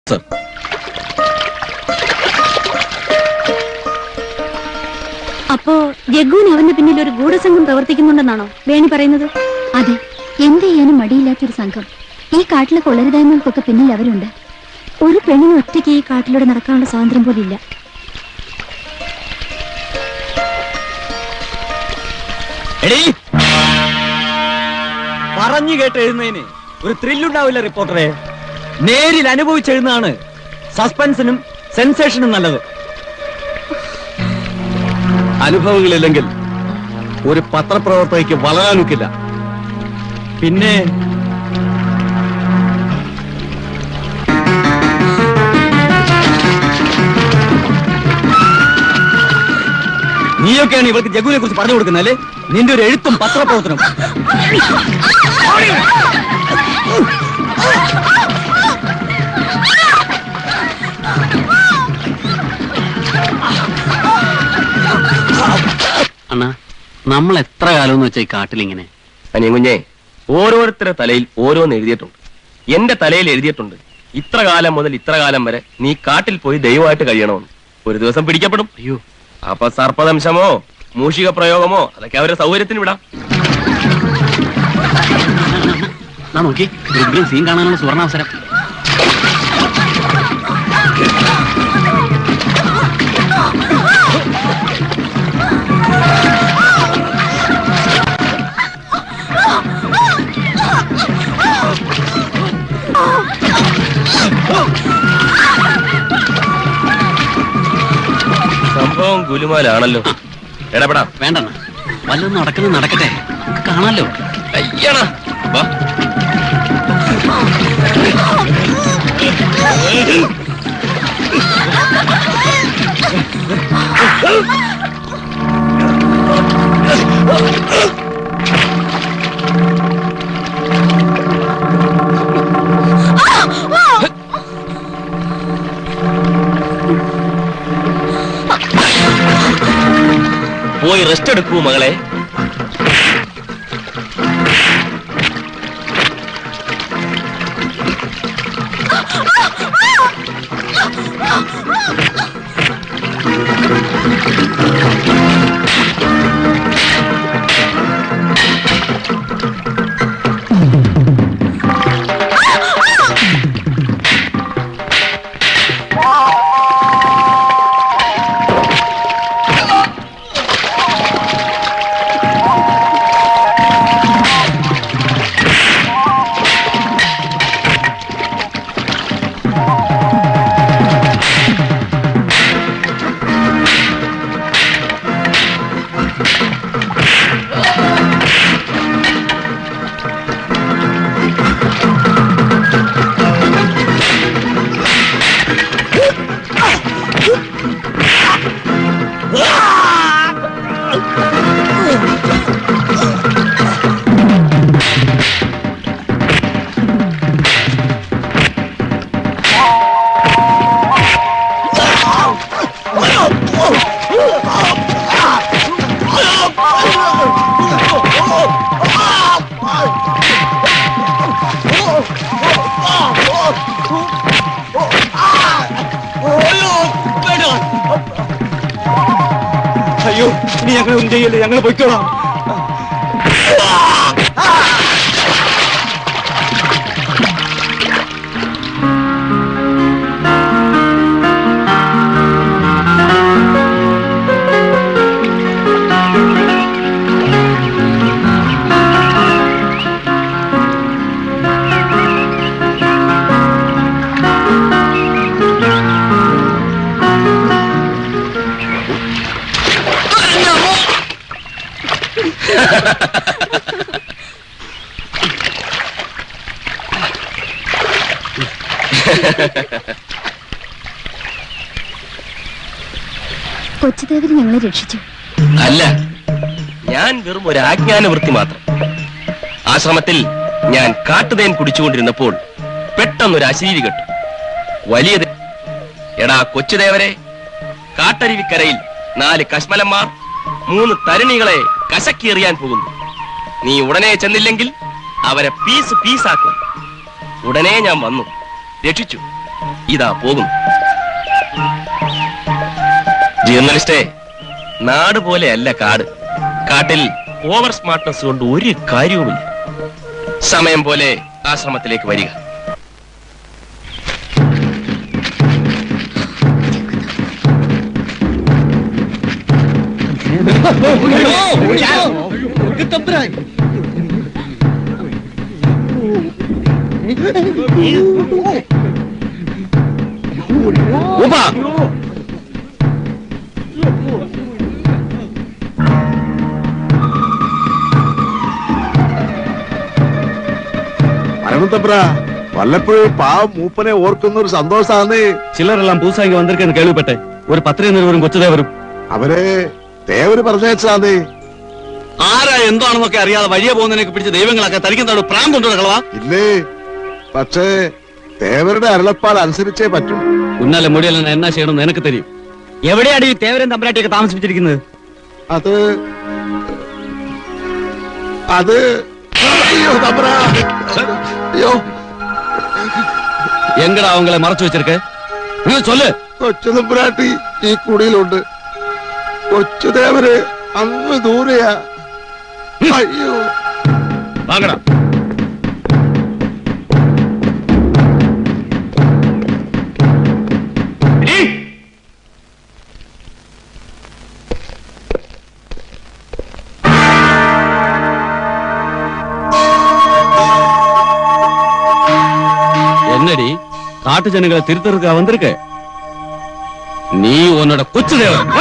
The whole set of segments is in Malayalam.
സർ അപ്പോ ജഗ്ഗുവിന് അവന്റെ പിന്നിൽ ഒരു ഗൂഢസംഘം പ്രവർത്തിക്കുന്നുണ്ടെന്നാണോ വേണി പറയുന്നത് അതെ എന്ത് ചെയ്യാനും മടിയില്ലാത്തൊരു സംഘം ഈ കാട്ടിലെ കൊള്ളരുതായ്മകൾക്കൊക്കെ പിന്നിൽ അവരുണ്ട് ഒരു പെണ്ണിന് ഒറ്റയ്ക്ക് ഈ കാട്ടിലൂടെ നടക്കാനുള്ള സ്വാതന്ത്ര്യം പോലും ഇല്ല എടീ പറഞ്ഞു കേട്ട് എഴുതുന്നതിന് ഒരു ത്രില്ലുണ്ടാവില്ല റിപ്പോർട്ടറെ നേരിൽ അനുഭവിച്ചെഴുതുന്നതാണ് സസ്പെൻസിനും സെൻസേഷനും നല്ലത് അനുഭവങ്ങളില്ലെങ്കിൽ ഒരു പത്രപ്രവർത്തകയ്ക്ക് വളരാനൊക്കില്ല പിന്നെ നീയൊക്കെയാണ് ഇവർക്ക് ജഗുവിനെ കുറിച്ച് പറഞ്ഞു കൊടുക്കുന്നല്ലേ നിന്റെ ഒരു എഴുത്തും പത്രപ്രവർത്തനം അണ്ണാ നമ്മൾ എത്ര കാലം എന്ന് വെച്ചാൽ ഈ കാട്ടിലിങ്ങനെ അനിയൻ കുഞ്ഞെ ഓരോരുത്തരുടെ തലയിൽ ഓരോന്ന് എഴുതിയിട്ടുണ്ട് എന്റെ തലയിൽ എഴുതിയിട്ടുണ്ട് ഇത്ര കാലം മുതൽ ഇത്ര കാലം വരെ നീ കാട്ടിൽ പോയി ദൈവമായിട്ട് കഴിയണമെന്ന് ഒരു ദിവസം പിടിക്കപ്പെടും അയ്യോ അപ്പൊ സർപ്പദംശമോ മൂഷിക പ്രയോഗമോ അതൊക്കെ അവരുടെ സൗകര്യത്തിന് വിടാം നാ നോക്കി രുദ്രൻ സീൻ കാണാനുള്ള സുവർണാവസരം സംഭവം ഗുലുമാലാണല്ലോ എടപെടാ വേണ്ടണ്ണ വല്ലതും നടക്കുന്നത് നടക്കട്ടെ നമുക്ക് കാണാലോ അയ്യണ വാ പോയി റെസ്റ്റ് എടുക്കൂ മകളെ അയ്യോ ഇനി ഞങ്ങൾ ഒന്നും ചെയ്യല്ലേ ഞങ്ങൾ പൊയ്ക്കോളാം കൊച്ചുദേവര് ഞങ്ങളെ രക്ഷിച്ചു അല്ല ഞാൻ വെറും ഒരു ആജ്ഞാന വൃത്തി മാത്രം ആശ്രമത്തിൽ ഞാൻ കാട്ടുതേൻ കുടിച്ചുകൊണ്ടിരുന്നപ്പോൾ പെട്ടെന്നൊരു അശരീരി കെട്ടു വലിയ ദേ- എടാ കൊച്ചുദേവരെ കാട്ടരുവിക്കരയിൽ നാല് കശ്മലന്മാർ മൂന്ന് തരുണികളെ കശക്കിയെറിയാൻ പോകുന്നു നീ ഉടനെ ചെന്നില്ലെങ്കിൽ അവരെ പീസ് പീസാക്കും ഉടനെ ഞാൻ വന്നു രക്ഷിച്ചു ഇതാ പോകും ജേർണലിസ്റ്റേ നാട് പോലെയല്ല കാട് കാട്ടിൽ ഓവർ സ്മാർട്ട്നെസ് കൊണ്ട് ഒരു കാര്യവുമില്ല സമയം പോലെ ആശ്രമത്തിലേക്ക് വരിക ഉപ്പാ പരമത്തപ്ര വല്ലപ്പോഴും പാവം മൂപ്പനെ ഓർക്കുന്ന ഒരു സന്തോഷാന്ന് ചിലരെല്ലാം പൂസാങ്കി വന്നിരിക്കുന്നു കേൾവിപ്പെട്ടെ ഒരു പത്രിക നിരുവരും കൊച്ചുദേവരും അവരെ തേവര് പറഞ്ഞാന്ന് ആരാ എന്താണെന്നൊക്കെ അറിയാതെ വഴിയെ പോകുന്നതിനൊക്കെ പിടിച്ച് ദൈവങ്ങളൊക്കെ തനിക്കെന്താണ് പ്രാന്തുണ്ടോ കളവാ ഇല്ലേ പക്ഷേ തേവരുടെ അരുളപ്പാട് അനുസരിച്ചേ പറ്റൂ ഉന്നാലെ മുടിയല്ല എന്നാ ചെയ്യണമെന്ന് എനിക്ക് തരും എവിടെയാണ് ഈ തേവരൻ തമ്പരാട്ടിയൊക്കെ താമസിപ്പിച്ചിരിക്കുന്നത് അത് അത് അയ്യോ തമ്പ്ര അയ്യോ എങ്കടാ അവങ്ങളെ മറച്ചു വെച്ചിരിക്കെ നിങ്ങൾ ചൊല്ല് കൊച്ചു തമ്പുരാട്ടി ഈ കുടിയിലുണ്ട് കൊച്ചുദേവര് അങ്ങ് ദൂരെയാ അയ്യോ വാങ്ങടാ என்னடி காட்டு ஜனங்களை திருத்தறதுக்கா வந்திருக்க நீ உன்னோட கொச்சு தேவன்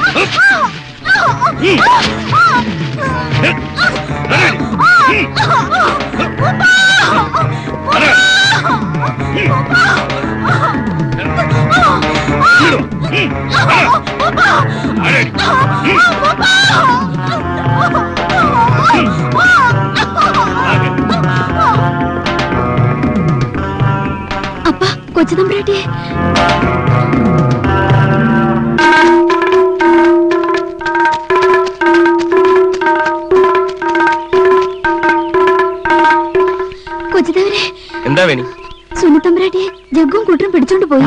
അപ്പ കൊച്ചു തമ്പുരാട്ടിയെ കൊച്ചുദേവരെ എന്താ വേണി സുനിത്തമ്പുരാട്ടിയെ ജഗ്ഗും കൂട്ടരും പിടിച്ചോണ്ട് പോയി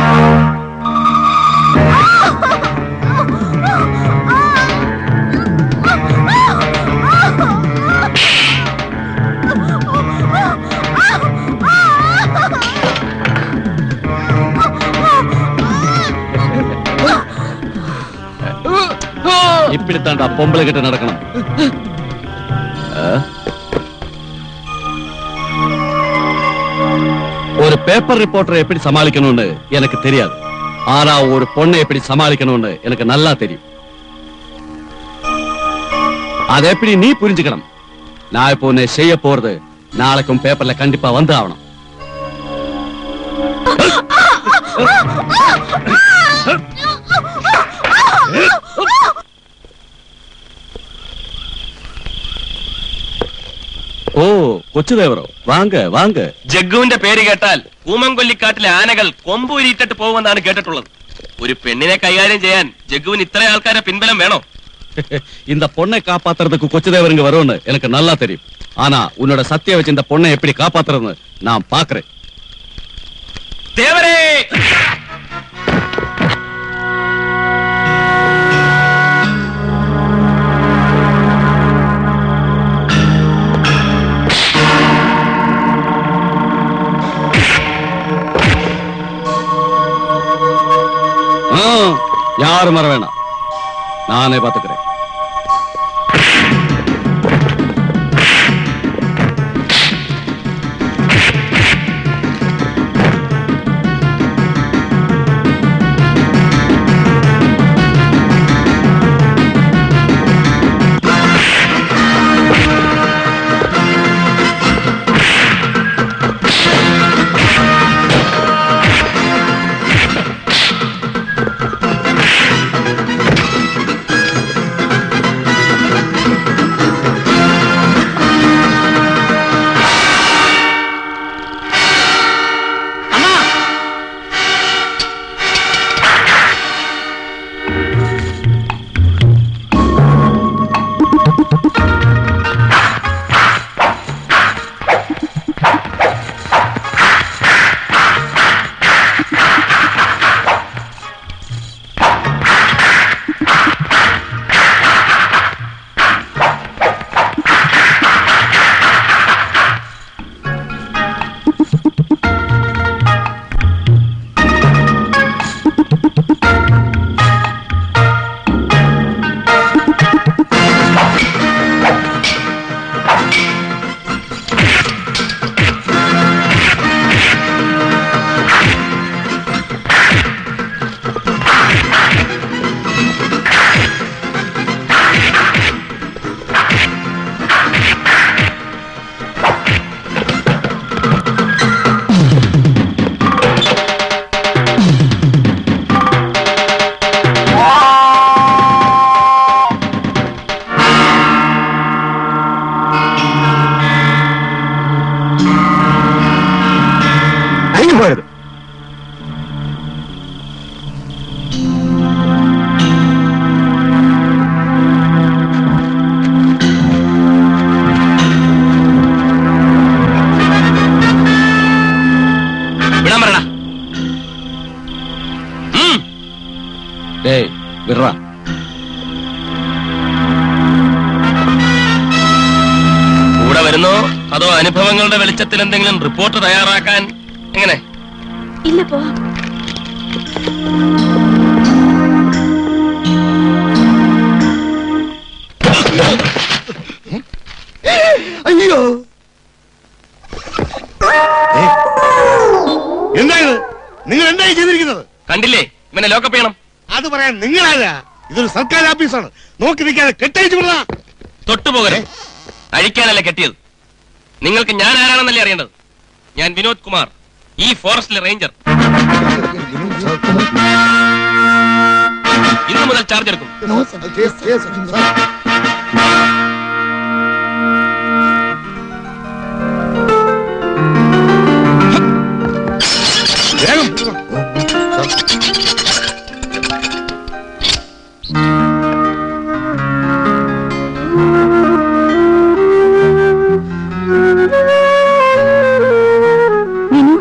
இப்படித்தாண்டா பொம்பளை கிட்ட நடக்கணும் ஆ? ஒரு பேப்பர் ரிப்போர்ட்டரை எப்படி சமாளிக்கணும்னு எனக்கு தெரியாது ஆனா ஒரு பொண்ணை எப்படி சமாளிக்கணும்னு எனக்கு நல்லா தெரியும் அதை எப்படி நீ புரிஞ்சுக்கணும் நான் இப்போ உன்னை செய்ய போறது நாளைக்கும் பேப்பர்ல கண்டிப்பா வந்து ஆகணும் ഓ കൊച്ചുദേവറോ വാങ്ക വാങ്ക ജഗ്ഗുവിന്റെ പേര് കേട്ടാൽ കൂമംകൊല്ലിക്കാട്ടിലെ ആനകൾ കൊമ്പൂരിയിട്ടിട്ട് പോകുമെന്നാണ് കേട്ടിട്ടുള്ളത് ഒരു പെണ്ണിനെ കൈകാര്യം ചെയ്യാൻ ജഗ്ഗുവിന് ഇത്ര ആൾക്കാരെ പിൻബലം വേണോ இந்த பொண்ணை காப்பாத்துறதுக்கு கொச்சுதேவர் இங்க வரும்னு எனக்கு நல்லா தெரியும் ஆனா உன்னோட சத்திய வச்சு இந்த பொண்ணை எப்படி காப்பாத்துறதுன்னு நான் பாக்குறேன் ദേവരേ ஆ, யாரும் வர வேணாம் நானே பாத்துக்கிறேன் ഡേയ് വിറ കൂടെ വരുന്നോ അതോ അനുഭവങ്ങളുടെ വെളിച്ചത്തിൽ എന്തെങ്കിലും റിപ്പോർട്ട് തയ്യാറാക്കാൻ എങ്ങനെ ഇല്ല പോവാം അയ്യോ ഏ, എന്താ ഇത് നിങ്ങൾ എന്തായി ചെയ്തിരിക്കുന്നത് കണ്ടില്ലേ ഇവനെ ലോക്കപ്പ് ചെയ്യണം അത് പറയാൻ നിങ്ങളാരാ ഇതൊരു സർക്കാർ ഓഫീസാണ് നോക്കി നിൽക്കാതെ കെട്ടയച്ചു വിടണം തൊട്ടുപോകരുത് അഴിക്കാനല്ല കെട്ടിയത് നിങ്ങൾക്ക് ഞാൻ ആരാണെന്നല്ലേ അറിയേണ്ടത് ഞാൻ വിനോദ് കുമാർ ഈ ഫോറസ്റ്റിലെ റേഞ്ചർ ഇന്നു മുതൽ ചാർജ് എടുക്കും വേഗം Vinu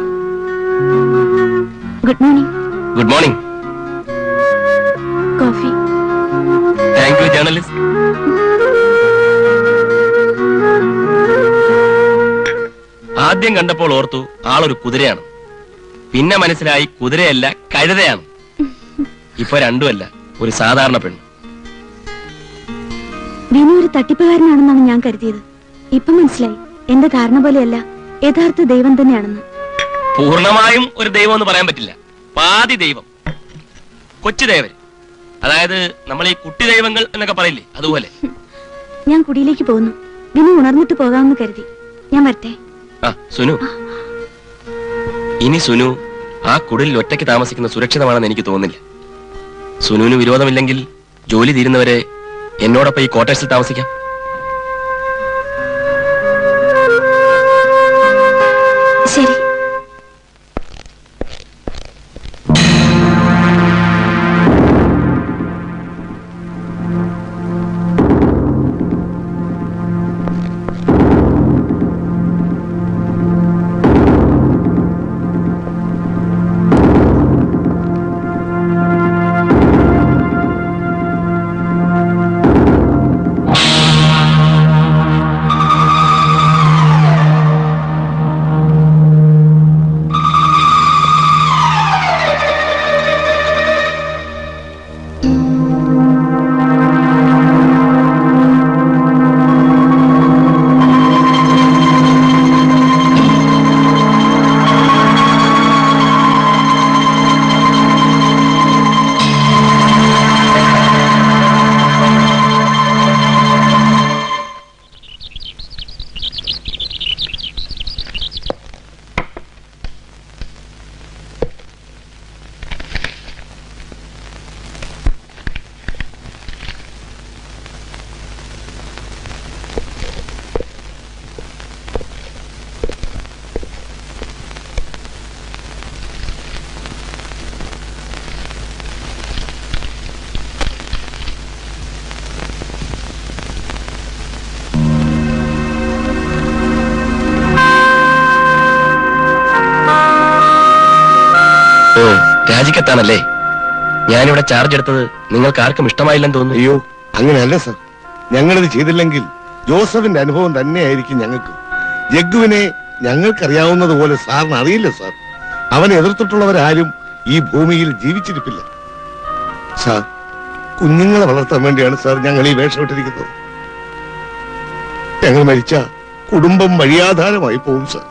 good morning good morning coffee thank you journalist ആദ്യം കണ്ടപ്പോൾ ഓർത്തു ആളൊരു കുതിരയാണ് പിന്നെ മനസ്സിലായി കുതിരയല്ല കഴുതയാണ് ഇപ്പൊ രണ്ടുമല്ല ഒരു സാധാരണ പെണ്ണ് വിനു ഒരു തട്ടിപ്പുകാരനാണെന്നാണ് ഞാൻ കരുതിയത് ഇപ്പൊ മനസ്സിലായി എന്റെ ധാരണ പോലെയല്ല യഥാർത്ഥ ദൈവം തന്നെയാണെന്ന് പൂർണ്ണമായും ഒരു ദൈവം എന്ന് പറയാൻ പറ്റില്ല പാതി ദൈവം കൊച്ചു ദേവൻ അതായത് നമ്മൾ ഈ കുട്ടി ദൈവങ്ങൾ എന്നൊക്കെ പറയില്ലേ അതുപോലെ ഞാൻ കുടിയിലേക്ക് പോകുന്നു വിനു ഉണർന്നിട്ട് പോകാമെന്ന് കരുതി ഞാൻ വരട്ടെ ആ സുനു ഇനി സുനു ആ കുടിലിൽ ഒറ്റയ്ക്ക് താമസിക്കുന്ന സുരക്ഷിതമാണെന്ന് എനിക്ക് തോന്നുന്നില്ല സുനുവിന് വിരോധമില്ലെങ്കിൽ ജോലി തീരുന്നവരെ എന്നോടൊപ്പം ഈ ക്വാർട്ടേഴ്സിൽ താമസിക്കാം ശരി ഓ രാജിക്കെത്താണല്ലേ ഞാനിവിടെ ചാർജ് എടുത്തത് നിങ്ങൾക്ക് ആർക്കും ഇഷ്ടമായില്ലെന്ന് തോന്നുന്നു അയ്യോ അങ്ങനെയല്ല സർ ഞങ്ങളിത് ചെയ്തില്ലെങ്കിൽ ജോസഫിന്റെ അനുഭവം തന്നെയായിരിക്കും ഞങ്ങൾക്ക് ജഗ്ഗുവിനെ ഞങ്ങൾക്കറിയാവുന്നത് പോലെ സാറിന് അറിയില്ല സാർ അവനെ എതിർത്തിട്ടുള്ളവരാരും ഈ ഭൂമിയിൽ ജീവിച്ചിരിപ്പില്ല സാർ കുഞ്ഞുങ്ങളെ വളർത്താൻ വേണ്ടിയാണ് സാർ ഞങ്ങൾ ഈ വേഷമിട്ടിരിക്കുന്നത് ഞങ്ങൾ മരിച്ച കുടുംബം വഴിയാധാരമായി പോകും സാർ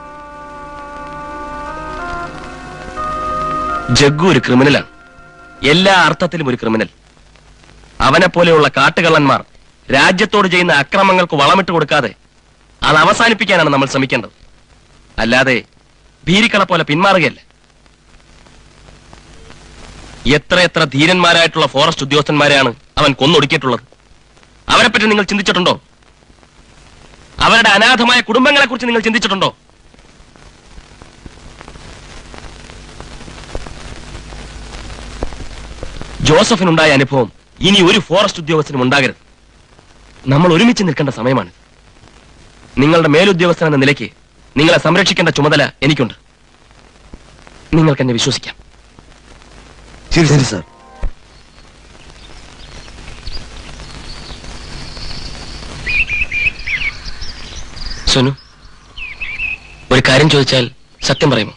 ജഗ്ഗു ഒരു ക്രിമിനലാണ് എല്ലാ അർത്ഥത്തിലും ഒരു ക്രിമിനൽ അവനെ പോലെയുള്ള കാട്ടുകള്ളന്മാർ രാജ്യത്തോട് ചെയ്യുന്ന അക്രമങ്ങൾക്ക് വളമിട്ട് കൊടുക്കാതെ അത് അവസാനിപ്പിക്കാനാണ് നമ്മൾ ശ്രമിക്കേണ്ടത് അല്ലാതെ ഭീരിക്കള പോലെ പിന്മാറുകയല്ല എത്രയെത്ര ധീരന്മാരായിട്ടുള്ള ഫോറസ്റ്റ് ഉദ്യോഗസ്ഥന്മാരെയാണ് അവൻ കൊന്നൊടുക്കിയിട്ടുള്ളത് അവരെപ്പറ്റി നിങ്ങൾ ചിന്തിച്ചിട്ടുണ്ടോ അവരുടെ അനാഥമായ കുടുംബങ്ങളെ കുറിച്ച് നിങ്ങൾ ചിന്തിച്ചിട്ടുണ്ടോ ജോസഫിനുണ്ടായ അനുഭവം ഇനി ഒരു ഫോറസ്റ്റ് ഉദ്യോഗസ്ഥനും ഉണ്ടാകരുത് നമ്മൾ ഒരുമിച്ച് നിൽക്കേണ്ട സമയമാണ് നിങ്ങളുടെ മേലുദ്യോഗസ്ഥൻ എന്ന നിലയ്ക്ക് നിങ്ങളെ സംരക്ഷിക്കേണ്ട ചുമതല എനിക്കുണ്ട് നിങ്ങൾക്ക് എന്നെ വിശ്വസിക്കാം ശരി ശരി സാർ സുനു ഒരു കാര്യം ചോദിച്ചാൽ സത്യം പറയുമോ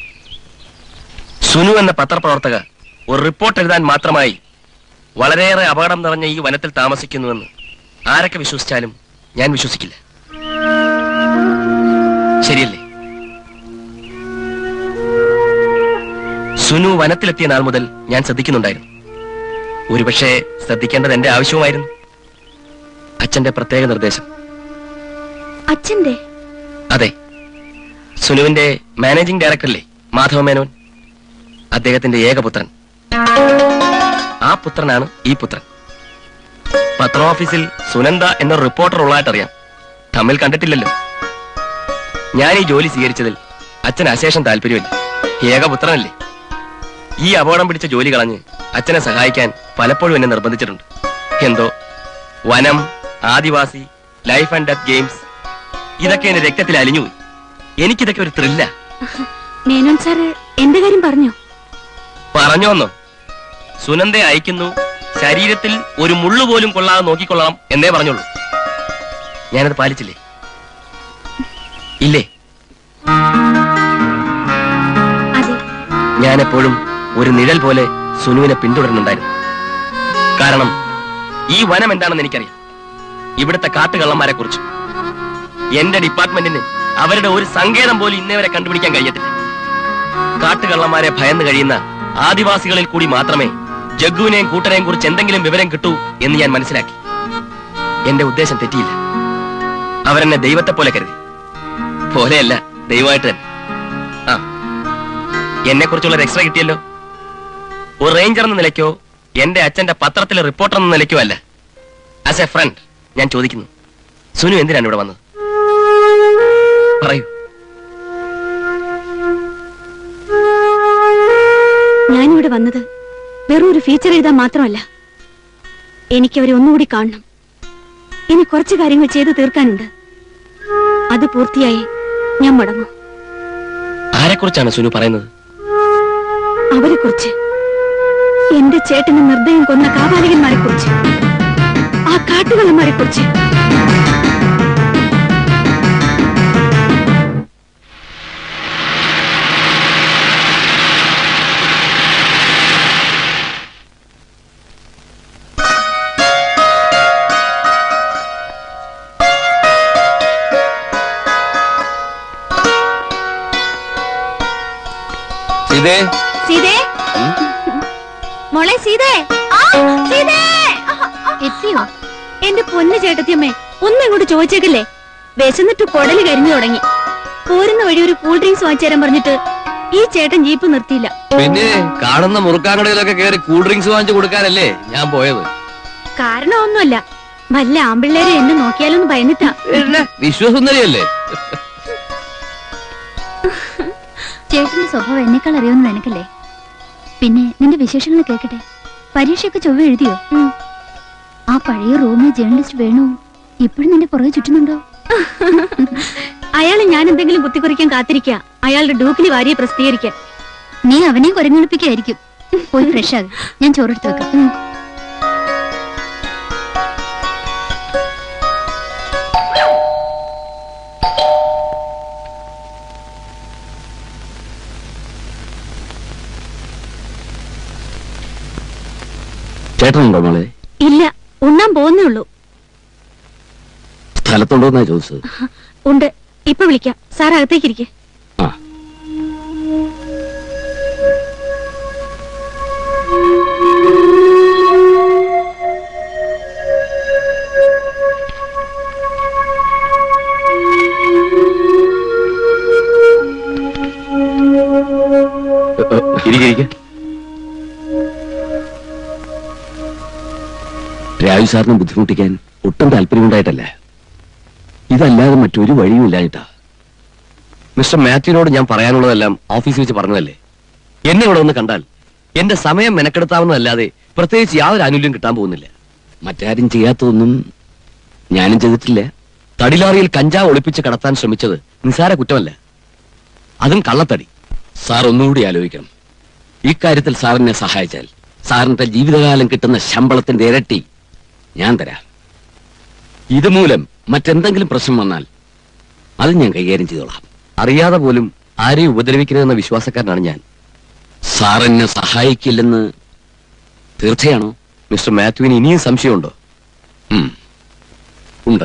സുനു എന്ന പത്രപ്രവർത്തക ഒരു റിപ്പോർട്ട് എഴുതാൻ മാത്രമായി വളരെയേറെ അപകടം നിറഞ്ഞ ഈ വനത്തിൽ താമസിക്കുന്നുവെന്ന് ആരൊക്കെ വിശ്വസിച്ചാലും ഞാൻ വിശ്വസിക്കില്ല ശരിയല്ലേ സുനു വനത്തിലെത്തിയ നാൾ മുതൽ ഞാൻ ശ്രദ്ധിക്കുന്നുണ്ടായിരുന്നു ഒരുപക്ഷെ ശ്രദ്ധിക്കേണ്ടത് എന്റെ ആവശ്യവുമായിരുന്നു അച്ഛന്റെ പ്രത്യേക നിർദ്ദേശം അച്ഛന്റെ അതെ സുനുവിന്റെ മാനേജിംഗ് ഡയറക്ടറല്ലേ മാധവ മേനോൻ അദ്ദേഹത്തിന്റെ ഏകപുത്രൻ ആ പുത്രനാണ് ഈ പുത്രൻ പത്ര ഓഫീസിൽ സുനന്ദ എന്നൊരു റിപ്പോർട്ടർ ഉള്ളതായിട്ട് അറിയാം തമ്മിൽ കണ്ടിട്ടില്ലല്ലോ ഞാൻ ഈ ജോലി സ്വീകരിച്ചതിൽ അച്ഛൻ അശേഷം താല്പര്യമില്ല ഏകപുത്രനല്ലേ ഈ അപകടം പിടിച്ച ജോലി കളഞ്ഞ് അച്ഛനെ സഹായിക്കാൻ പലപ്പോഴും എന്നെ നിർബന്ധിച്ചിട്ടുണ്ട് എന്തോ വനം ആദിവാസി ലൈഫ് ആൻഡ് ഡെത്ത് ഗെയിംസ് ഇതൊക്കെ എന്റെ രക്തത്തിൽ അലിഞ്ഞുപോയി എനിക്കിതൊക്കെ ഒരു ത്രില്ല മേനോൻ സാറ് എന്റെ കാര്യം പറഞ്ഞോ പറഞ്ഞോന്നോ സുനന്ദയെ അയക്കുന്നു ശരീരത്തിൽ ഒരു മുള്ളു പോലും കൊള്ളാതെ നോക്കിക്കൊള്ളണം എന്നേ പറഞ്ഞുള്ളൂ ഞാനത് പാലിച്ചില്ലേ ഇല്ലേ അതെ ഞാൻ എപ്പോഴും ഒരു നിഴൽ പോലെ സുനുവിനെ പിന്തുടരുന്നുണ്ടായിരുന്നു കാരണം ഈ വനം എന്താണെന്ന് എനിക്കറിയാം ഇവിടുത്തെ കാട്ടുകള്ളന്മാരെ കുറിച്ച് എന്റെ ഡിപ്പാർട്ട്മെന്റിന് അവരുടെ ഒരു സങ്കേതം പോലും ഇന്നേ വരെ കണ്ടുപിടിക്കാൻ കഴിയത്തില്ല കാട്ടുകള്ളന്മാരെ ഭയന്ന് കഴിയുന്ന ആദിവാസികളിൽ കൂടി മാത്രമേ ജഗ്ഗുവിനെയും കൂട്ടരെയും കുറിച്ച് എന്തെങ്കിലും വിവരം കിട്ടൂ എന്ന് ഞാൻ മനസ്സിലാക്കി എന്റെ ഉദ്ദേശം തെറ്റിയില്ല അവരെന്നെ ദൈവത്തെ പോലെ കരുതി പോലെയല്ല ദൈവമായിട്ട് തന്നെ ആ എന്നെ കുറിച്ചുള്ള ഒരു എക്സ്ട്രാ കിട്ടിയല്ലോ ഒരു റേഞ്ചർ എന്ന നിലയ്ക്കോ എന്റെ അച്ഛന്റെ പത്രത്തിലെ റിപ്പോർട്ടർ എന്ന നിലയ്ക്കോ അല്ല ആസ് എ ഫ്രണ്ട് ഞാൻ ചോദിക്കുന്നു സുനു എന്തിനാണ് ഇവിടെ വന്നത് പറയൂ ഞാനിവിടെ വന്നത് വെറും ഒരു ഫീച്ചർ എഴുതാൻ മാത്രമല്ല എനിക്കവരെ ഒന്നുകൂടി കാണണം ഇനി കുറച്ച് കാര്യങ്ങൾ ചെയ്തു തീർക്കാനുണ്ട് അത് പൂർത്തിയായി ഞാൻ മടങ്ങും ആരെക്കുറിച്ചാണ് സുനു പറയുന്നത് അവരെ കുറിച്ച് എന്റെ ചേട്ടന് നിർദ്ദയം കൊന്ന കാപാലികന്മാരെ കുറിച്ച് ആ കാട്ടുകള്ളന്മാരെ കുറിച്ച് ഇതേ സീതേ മോളെ സീതേ ആ, സീതേ എത്തിയോ എന്റെ പൊന്നു ചേട്ടത്തിയമ്മേ ഒന്നും ഇങ്ങോട്ട് ചോദിച്ചേക്കല്ലേ വിശന്നിട്ട് കുടല് കരിഞ്ഞു തുടങ്ങി പോരുന്ന വഴി ഒരു കൂൾ ഡ്രിങ്ക്സ് വാങ്ങിച്ചു തരാൻ പറഞ്ഞിട്ട് ഈ ചേട്ടൻ ജീപ്പ് നിർത്തിയില്ല പിന്നെ കാണുന്ന മുറുക്കാങ്കടയിലൊക്കെ കയറി കൂൾ ഡ്രിങ്ക്സ് വാങ്ങിച്ചു കൊടുക്കാനല്ലേ ഞാൻ പോയത് കാരണം ഒന്നുമല്ല വല്ല ആമ്പിള്ളേരെ എന്നെ നോക്കിയാലൊന്ന് ഭയന്നിട്ടാ വിശ്വസുന്ദരിയല്ലേ ചേട്ടന്റെ സ്വഭാവം എന്നെക്കാൾ അറിയാവുന്ന നിനക്കല്ലേ പിന്നെ നിന്റെ വിശേഷങ്ങൾ കേൾക്കട്ടെ പരീക്ഷയൊക്കെ ചൊവ്വ എഴുതിയോ ആ പഴയ റോമിയോ ജേർണലിസ്റ്റ് വേണു ഇപ്പോഴും നിന്റെ പുറകെ ചുറ്റുന്നുണ്ടോ അയാളെ ഞാൻ എന്തെങ്കിലും കുത്തിക്കുറിക്കാൻ കാത്തിരിക്കുക അയാളുടെ ഡൂക്കിലി വാരിയെ പ്രസിദ്ധീകരിക്കാൻ നീ അവനെ കുരങ്ങളിപ്പിക്കായിരിക്കും പോയി ഫ്രഷ് ആകും ഞാൻ ചോറെടുത്ത് വെക്കാം ഉം. ചേട്ടനുണ്ടോ മോളെ ഇല്ല ഉണ്ണാൻ പോകുന്നേ ഉള്ളൂ സ്ഥലത്തുണ്ടോ എന്നാ ചോദിച്ചത് ഉണ്ട് ഇപ്പൊ വിളിക്കാം സാർ അകത്തേക്ക് ഇരിക്കെ ആ ഇരിക്കെ രാജു സാറിനെ ബുദ്ധിമുട്ടിക്കാൻ ഒട്ടും താല്പര്യമുണ്ടായിട്ടല്ല ഇതല്ലാതെ മറ്റൊരു വഴിയും ഇല്ലായിട്ടാ മിസ്റ്റർ മാത്യുവിനോട് ഞാൻ പറയാനുള്ളതെല്ലാം ഓഫീസിൽ വെച്ച് പറഞ്ഞതല്ലേ എന്നെ ഇവിടെ ഒന്ന് കണ്ടാൽ എന്റെ സമയം മെനക്കെടുത്താവുന്നതല്ലാതെ പ്രത്യേകിച്ച് യാതൊരു ആനുകൂല്യം കിട്ടാൻ പോകുന്നില്ല മറ്റാരും ചെയ്യാത്തതൊന്നും ഞാനും ചെയ്തിട്ടില്ല തടിലാറിയിൽ കഞ്ചാവ് ഒളിപ്പിച്ച് കടത്താൻ ശ്രമിച്ചത് നിസാര കുറ്റമല്ല അതും കള്ളത്തടി സാർ ഒന്നുകൂടി ആലോചിക്കണം ഇക്കാര്യത്തിൽ സാറിനെ സഹായിച്ചാൽ സാറിന്റെ ജീവിതകാലം കിട്ടുന്ന ശമ്പളത്തിന്റെ ഇരട്ടി ഞാൻ തരാം ഇതുമൂലം മറ്റെന്തെങ്കിലും പ്രശ്നം വന്നാൽ അത് ഞാൻ കൈകാര്യം ചെയ്തോളാം അറിയാതെ പോലും ആരെയും ഉപദ്രവിക്കരുതെന്ന വിശ്വാസക്കാരനാണ് ഞാൻ സാർ എന്നെ സഹായിക്കില്ലെന്ന് തീർച്ചയാണോ മിസ്റ്റർ മാത്യുവിന് ഇനിയും സംശയമുണ്ടോ ഉം. ഉണ്ട്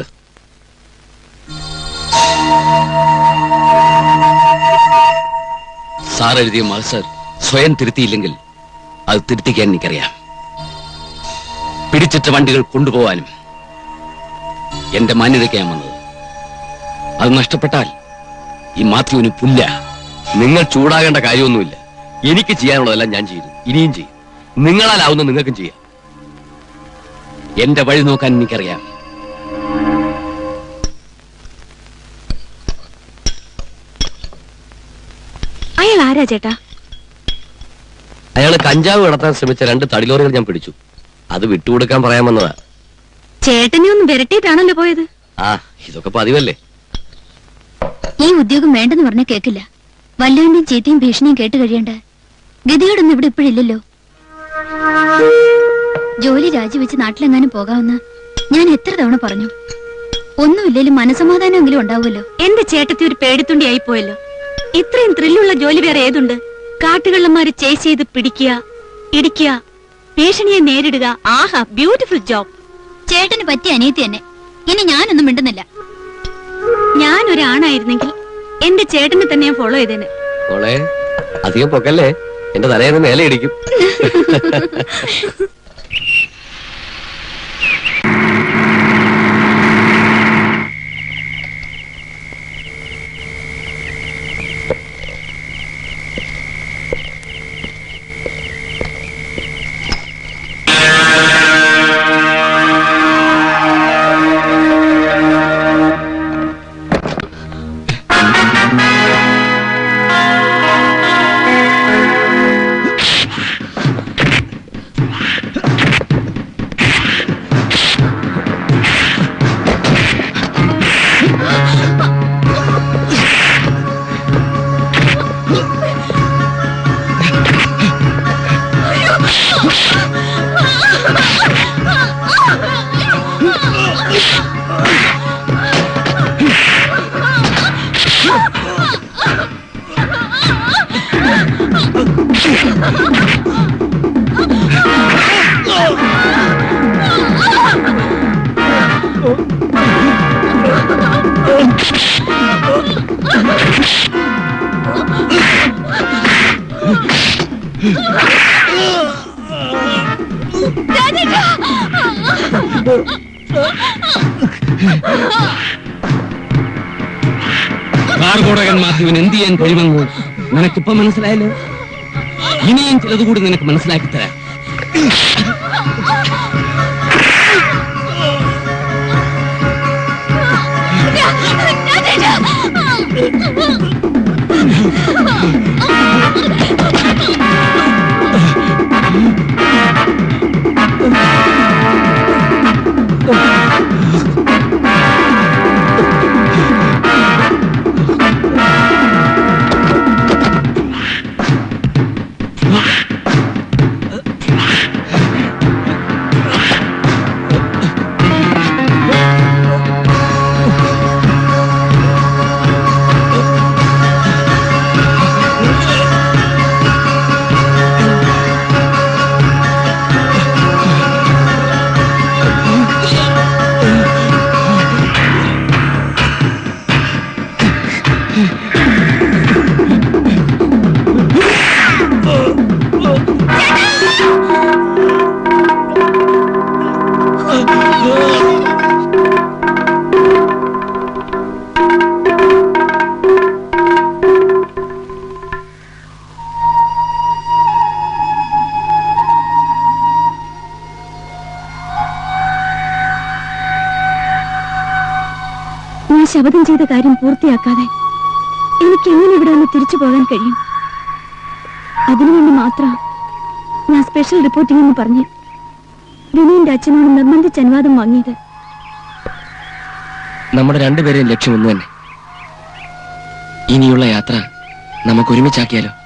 സാർ എഴുതിയ മത്സർ സ്വയം തിരുത്തിയില്ലെങ്കിൽ അത് തിരുത്തിക്കാൻ എനിക്കറിയാം പിടിച്ചിട്ട വണ്ടികൾ കൊണ്ടുപോവാനും എന്റെ മാന്യതയ്ക്കാണ് വന്നത് അത് നഷ്ടപ്പെട്ടാൽ ഈ മാത്യുവിന് പുല്ല നിങ്ങൾ ചൂടാകേണ്ട കാര്യമൊന്നുമില്ല എനിക്ക് ചെയ്യാനുള്ളതെല്ലാം ഞാൻ ചെയ്തു ഇനിയും ചെയ്യും നിങ്ങളാലാവുന്ന നിങ്ങൾക്കും ചെയ്യാം എന്റെ വഴി നോക്കാൻ എനിക്കറിയാം അയാൾ ആരാ ചേട്ടാ അയാൾ കഞ്ചാവ് കടത്താൻ ശ്രമിച്ച രണ്ട് തടിലോറികൾ ഞാൻ പിടിച്ചു അത് വിട്ടുകൊടുക്കാൻ പറയാൻ വന്നതാ ചേട്ടനെ ഒന്ന് വിരട്ടിയിട്ടാണല്ലോ പോയത് ആ ഇതൊക്കെ പതിവല്ലേ ഈ ഉദ്യോഗം വേണ്ടെന്ന് പറഞ്ഞ കേക്കില്ല വല്ലവന്റെയും ചീത്തയും ഭീഷണിയും കേട്ട് കഴിയണ്ട ഗതികേടൊന്നും ഇവിടെ ഇപ്പോഴില്ലല്ലോ ജോലി രാജിവെച്ച് നാട്ടിലെങ്ങാനും പോകാമെന്ന് ഞാൻ എത്ര തവണ പറഞ്ഞു ഒന്നുമില്ലേലും മനസമാധാനമെങ്കിലും ഉണ്ടാവുമല്ലോ എന്റെ ചേട്ടത്തി ഒരു പേടിത്തുണ്ടി ആയിപ്പോയല്ലോ ഇത്രയും ത്രില്ലുള്ള ജോലി വേറെ ഏതുണ്ട് കാട്ടുകള്ളന്മാര് ചേസ് ചെയ്ത് പിടിക്കുക ഇടിക്കുക ഭീഷണിയെ നേരിടുക ആഹാ ബ്യൂട്ടിഫുൾ ജോബ് ചേട്ടന് പറ്റിയ അനിയത്തി തന്നെ ഇനി ഞാനൊന്നും മിണ്ടുന്നില്ല ഞാൻ ഒരാണായിരുന്നെങ്കിൽ എന്റെ ചേട്ടനെ തന്നെ ഞാൻ ഫോളോ ചെയ്തേനെ മോളെ അധികം പൊക്കല്ലേ എന്റെ തലേന്ന് മേലെ ഇടിക്കും കാർഗോടകൻ മാത്യുവിന് എന്ത് ചെയ്യാൻ കഴിയുമെന്ന് നിനക്കിപ്പോ മനസ്സിലായല്ലോ ഇനിയും ചിലത് കൂടി നിനക്ക് മനസ്സിലാക്കി തരാം ഞാൻ ശപഥം ചെയ്ത കാര്യം പൂർത്തിയാക്കാതെ എനിക്ക് എങ്ങനെ ഇവിടെ നിന്ന് തിരിച്ചു പോകാൻ കഴിയും അതിനുവേണ്ടി മാത്രം ഞാൻ സ്പെഷ്യൽ റിപ്പോർട്ടിംഗ് എന്ന് പറഞ്ഞ് വിനീന്റെ അച്ഛനോട് നിർബന്ധിച്ച് അനുവാദം വാങ്ങിയത് നമ്മുടെ രണ്ടുപേരെയും ലക്ഷ്യം ഒന്ന് തന്നെ ഇനിയുള്ള യാത്ര നമുക്ക് ഒരുമിച്ചാക്കിയാലോ